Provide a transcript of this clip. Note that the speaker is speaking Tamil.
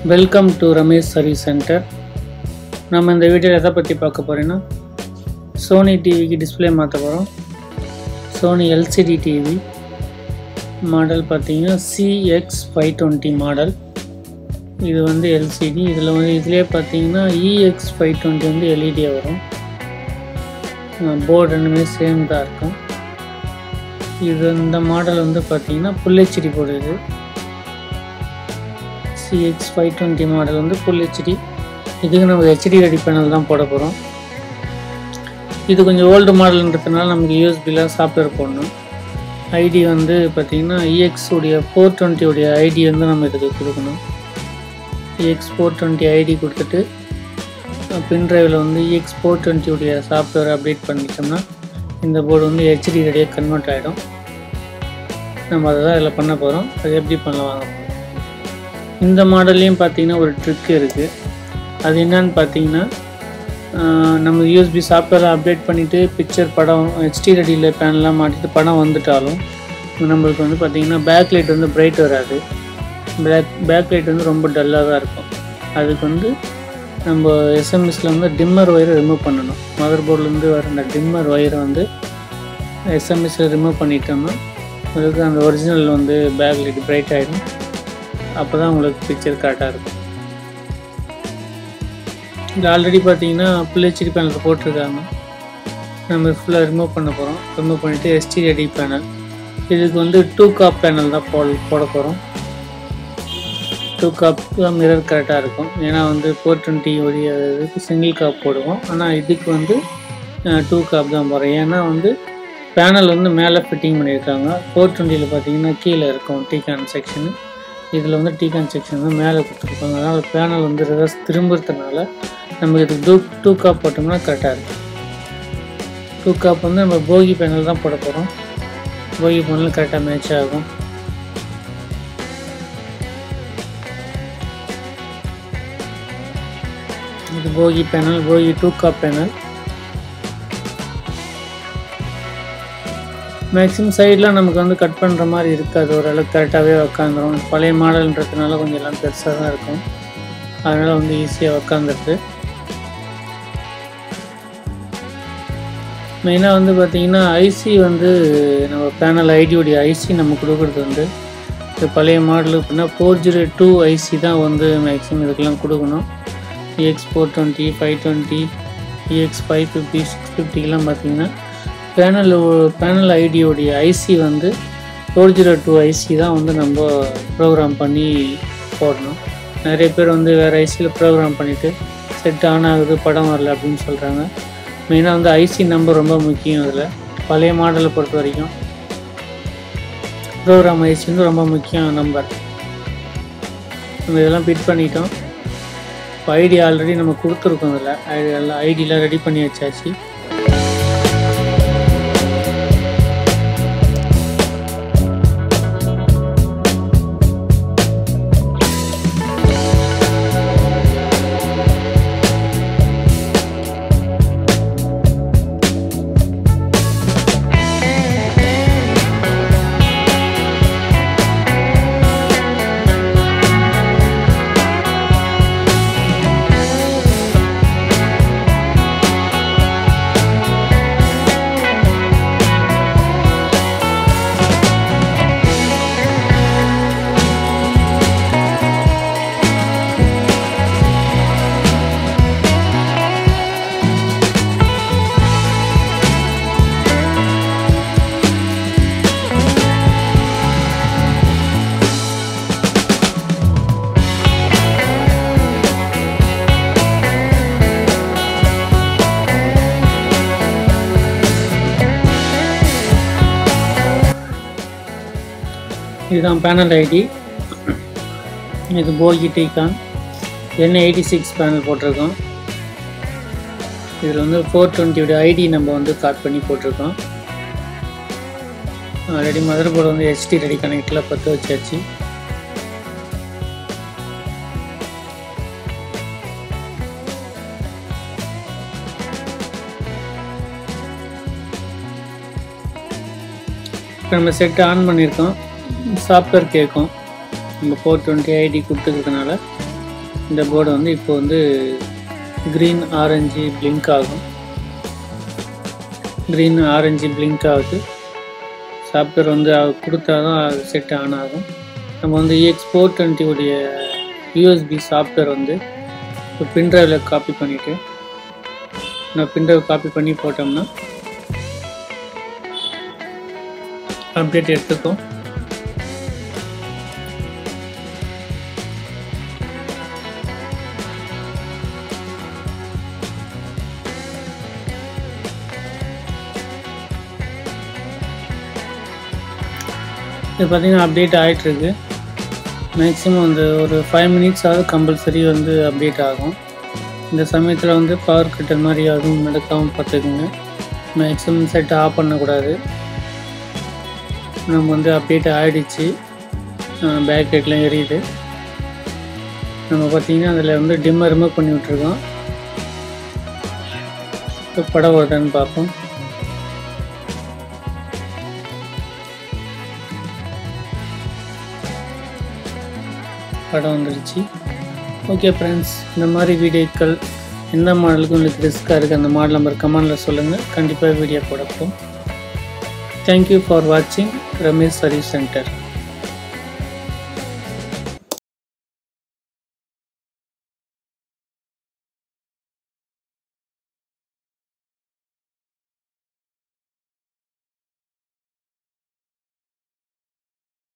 welcome to Ramesh service centre நம்ம இந்த வீடியோவில் எதை பற்றி பார்க்க போகிறோன்னா சோனி டிவிக்கு டிஸ்ப்ளே மாற்ற போகிறோம் சோனி எல்சிடி டிவி மாடல் பார்த்தீங்கன்னா சிஎக்ஸ் ஃபைவ் டுவெண்ட்டி மாடல் இது வந்து எல்சிடி இதில் வந்து இதிலே பார்த்தீங்கன்னா இஎக்ஸ் ஃபைவ் டுவெண்ட்டி வந்து எல்இடியாக வரும் போர்டு ரெண்டுமே சேம் தான் இருக்கும் இது இந்த மாடல் வந்து பார்த்தீங்கன்னா ஃபுல் ஹெச்டி போர்டு இது சிஎக்ஸ் ஃபைவ் டுவெண்ட்டி மாடல் வந்து ஃபுல் ஹெச்டி இதுக்கு நம்ம ஹெச்டி ரெடி பேனல் தான் போட போகிறோம் இது கொஞ்சம் ஓல்டு மாடல்ன்றதுனால நமக்கு யூஎஸ்பியில் சாஃப்ட்வேர் போடணும் ஐடி வந்து பார்த்திங்கன்னா இஎக்ஸ் உடைய ஃபோர் டுவெண்ட்டி உடைய ஐடி வந்து நம்ம இதுக்கு கொடுக்கணும் இஎக்ஸ் ஃபோர் டுவெண்ட்டி ஐடி கொடுத்துட்டு பின் ட்ரைவில் வந்து இஎக்ஸ் ஃபோர் டுவெண்ட்டி உடைய சாஃப்ட்வேர் அப்டேட் பண்ணிட்டோம்னா இந்த போர்டு வந்து ஹெச்டி ரெடியாக கன்வெர்ட் ஆகிடும் நம்ம அதை தான் இதில் பண்ண போகிறோம் அது எப்படி பண்ணலாம் வாங்க இந்த மாடல்லையும் பார்த்தீங்கன்னா ஒரு ட்ரிக் இருக்குது அது என்னன்னு பார்த்தீங்கன்னா நம்ம யூஎஸ்பி சாஃப்ட்வேரை அப்டேட் பண்ணிவிட்டு பிக்சர் படம் ஹெச்டி ரெடியில் பேனலாம் மாட்டிட்டு படம் வந்துட்டாலும் நம்மளுக்கு வந்து பார்த்திங்கன்னா பேக் லைட் வந்து பிரைட் வராது பேக் பேக் லைட் வந்து ரொம்ப டல்லாக தான் இருக்கும் அதுக்கு வந்து நம்ம எஸ்எம்எஸில் வந்து டிம்மர் ஒயரை ரிமூவ் பண்ணணும் மதர் போர்ட்லேருந்து வர அந்த டிம்மர் ஒயரை வந்து எஸ்எம்எஸில் ரிமூவ் பண்ணிட்டோம்னா அதுக்கு அந்த ஒரிஜினல் வந்து பேக் லைட் பிரைட் ஆகிடும் அப்போ தான் உங்களுக்கு பிக்சர் கரெக்டாக இருக்கும் இது ஆல்ரெடி பார்த்தீங்கன்னா ஃபுல் ஹெச்டி பேனல் போட்டிருக்காங்க நம்ம ஃபுல்லாக ரிமூவ் பண்ண போகிறோம் ரிமூவ் பண்ணிவிட்டு எஸ்டிடி பேனல் இதுக்கு வந்து டூ காப் பேனல் தான் போ போட போகிறோம் டூ காப் தான் மிரர் கரெக்டாக இருக்கும் ஏன்னா வந்து ஃபோர் டுவெண்ட்டி உடைய இதுக்கு சிங்கிள் காப் போடுவோம் ஆனால் இதுக்கு வந்து டூ காப் தான் போகிறோம் ஏன்னா வந்து பேனல் வந்து மேலே ஃபிட்டிங் பண்ணியிருக்காங்க ஃபோர் டுவெண்ட்டியில் பார்த்தீங்கன்னா கீழே இருக்கும் டீகான் செக்ஷனு இதில் வந்து டீகான் செக்ஷன் வந்து மேலே கொடுத்துருப்பாங்க அதனால் பேனல் வந்து ரிவர்ஸ் திரும்புறதுனால நம்ம இது டூ டூ காப் போட்டோம்னா கரெக்டாக இருக்கும் டூ காப் வந்து நம்ம போகி பேனல் தான் போட போகிறோம் போகி பேனல் கரெக்டாக மேட்ச் ஆகும் இது போகி பேனல் போகி டூ காப் பேனல் மேக்ஸிமம் சைடில் நமக்கு வந்து கட் பண்ணுற மாதிரி இருக்காது ஓரளவுக்கு கரெக்டாகவே உக்காந்துரும் பழைய மாடல்ன்றதுனால கொஞ்சம் எல்லாம் பெருசாக தான் இருக்கும் அதனால் வந்து ஈஸியாக உக்காந்துருது மெயினாக வந்து பார்த்திங்கன்னா ஐசி வந்து நம்ம பேனல் ஐடியோடைய ஐசி நம்ம கொடுக்குறது வந்து இது பழைய மாடல் அப்படின்னா ஃபோர் ஜீரோ டூ ஐசி தான் வந்து மேக்ஸிமம் இதுக்கெல்லாம் கொடுக்கணும் EX four twenty five twenty EX five fifty six ஃபிஃப்டிக்கெலாம் பார்த்திங்கன்னா பேனல் பேனல் ஐடியோடைய ஐசி வந்து ஃபோர் ஜீரோ டூ ஐசி தான் வந்து நம்ம ப்ரோக்ராம் பண்ணி போடணும் நிறைய பேர் வந்து வேறு ஐசியில் ப்ரோக்ராம் பண்ணிவிட்டு செட் ஆன் ஆகுது படம் வரல அப்படின்னு சொல்கிறாங்க மெயினாக வந்து ஐசி நம்பர் ரொம்ப முக்கியம் அதில் பழைய மாடலை பொறுத்த வரைக்கும் ப்ரோக்ராம் ஐசி வந்து ரொம்ப முக்கியம் நம்பர் நம்ம இதெல்லாம் ஃபிட் பண்ணிட்டோம் இப்போ ஐடி ஆல்ரெடி நம்ம கொடுத்துருக்கோம் அதில் ஐடி எல்லாம் ஐடியெலாம் ரெடி பண்ணி வச்சாச்சு இதுதான் பேனல் ஐடி இது போகி டீகான் என்ன எயிட்டி சிக்ஸ் பேனல் போட்டிருக்கோம் இதில் வந்து ஃபோர் டுவெண்ட்டியோட ஐடி நம்ம வந்து காட் பண்ணி போட்டிருக்கோம் ஆல்ரெடி மதர் போர்டு வந்து ஹெச்டி ரெடி கனெக்டில் பற்ற வச்சாச்சு இப்போ நம்ம செட் ஆன் பண்ணியிருக்கோம் சாஃப்ட்வேர் கேட்கும் நம்ம ஃபோர் டுவெண்ட்டி ஐடி கொடுத்துக்கிறதுனால இந்த போர்டு வந்து இப்போ வந்து க்ரீன் ஆரஞ்சு பிளிங்க் ஆகும் க்ரீன் ஆரஞ்சு பிளிங்க் ஆகுது சாஃப்ட்வேர் வந்து கொடுத்தா தான் அது செட் ஆன் ஆகும் நம்ம வந்து இஎக்ஸ் ஃபோர் டுவெண்ட்டியோடைய யூஎஸ்பி சாஃப்ட்வேர் வந்து இப்போ பின்ட்ரைவில் காப்பி பண்ணிவிட்டு நான் பின்ட்ரைவ் காப்பி பண்ணி போட்டோம்னா அப்டேட் எடுத்துக்கும் இது பார்த்திங்கன்னா அப்டேட் ஆகிட்டுருக்கு மேக்ஸிமம் வந்து ஒரு ஃபைவ் மினிட்ஸ் ஆகுது கம்பல்சரி வந்து அப்டேட் ஆகும் இந்த சமயத்தில் வந்து பவர் கட் மாதிரி அதுவும் நடக்காமல் பார்த்துக்குங்க மேக்ஸிமம் செட் ஆஃப் பண்ணக்கூடாது நம்ம வந்து அப்டேட் ஆகிடுச்சு பேக் லைட்லாம் எரியுது நம்ம பார்த்திங்கன்னா அதில் வந்து டிம்மை ரிமூவ் பண்ணி விட்ருக்கோம் இப்போ படம் வருதான்னு பார்ப்போம் படம் வந்துருச்சு ஓகே ஃப்ரெண்ட்ஸ் இந்த மாதிரி வீடியோக்கள் எந்த மாடலுக்கு உங்களுக்கு ரிஸ்க்காக இருக்குது அந்த மாடல் நம்பர் கமெண்டில் சொல்லுங்கள் கண்டிப்பாக வீடியோ போடப்போம் தேங்க்யூ ஃபார் வாட்சிங் ரமேஷ் சர்வீஸ் சென்டர்